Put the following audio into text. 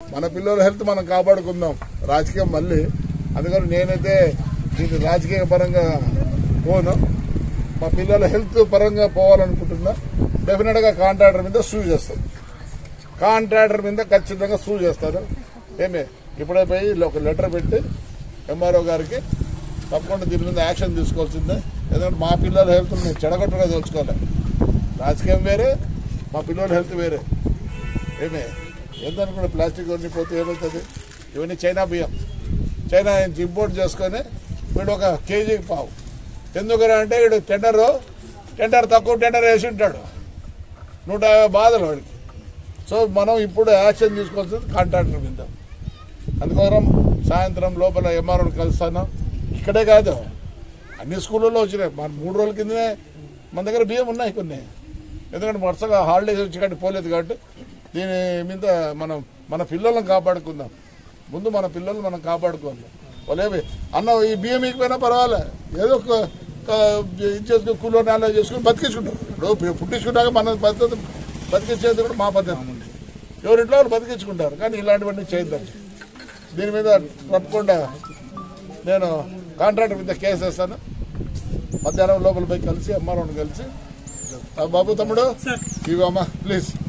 మన పిల్లల హెల్త్ మనం కాపాడుకుందాం రాజకీయం మళ్ళీ అందుకని నేనైతే దీన్ని రాజకీయ పరంగా పోను మా పిల్లల హెల్త్ పరంగా పోవాలనుకుంటున్నా డెఫినెట్ గా కాంట్రాక్టర్ మీద సూ చేస్తాం కాంట్రాక్టర్ మీద ఖచ్చితంగా సూ చేస్తారు ఏమే ఇప్పుడే పోయి ఒక లెటర్ పెట్టి ఎంఆర్ఓ గారికి తప్పకుండా దీని మీద యాక్షన్ తీసుకోవాల్సిందే ఎందుకంటే మా పిల్లల హెల్త్ మేము చెడగొట్టగా తెలుసుకోవాలి రాజకీయం వేరే మా పిల్లల హెల్త్ వేరే ఏమే ఏందనుకుంటే ప్లాస్టిక్ అన్ని పోతే ఏమవుతుంది ఇవన్నీ చైనా బియ్యం చైనా నుంచి ఇంపోర్ట్ చేసుకొని వీడు ఒక కేజీకి పావు ఎందుకని అంటే వీడు టెండర్ టెండర్ తక్కువ టెండర్ వేసి ఉంటాడు నూట యాభై బాధలు వాడికి సో మనం ఇప్పుడు యాక్షన్ తీసుకోవాల్సింది కాంట్రాక్టర్ మీద అందుకోసం సాయంత్రం లోపల ఎంఆర్ఓని కలుస్తాను ఇక్కడే కాదు అన్ని స్కూళ్ళల్లో వచ్చినాయి మన మూడు రోజుల కిందనే మన దగ్గర బియ్యం ఉన్నాయి కొన్ని ఎందుకంటే వరుసగా హాలిడేస్ వచ్చి కాబట్టి పోలేదు కాబట్టి దీని మీద మనం మన పిల్లలను కాపాడుకుందాం ముందు మన పిల్లలు మనం కాపాడుకోవాలి వాళ్ళేమి అన్న ఈ బియ్యం ఇకపోయినా పర్వాలే ఏదో ఒక ఒక ఇది చేసుకుని కూలో నేల చేసుకుని బతికించుకుంటారు ఇప్పుడు పుట్టించుకున్నాక మన పద్ధతి బతికించేది కూడా మా పద్ధతి ఎవరింట్లో వాళ్ళు బతికించుకుంటారు కానీ ఇలాంటివన్నీ చేద్దాం దీని మీద తప్పకుండా నేను కాంట్రాక్టర్ మీద కేసు వేస్తాను మధ్యాహ్నం లోపల పోయి కలిసి అమ్మారావుని కలిసి ఆ బాబు తమ్ముడు ఇవమ్మా ప్లీజ్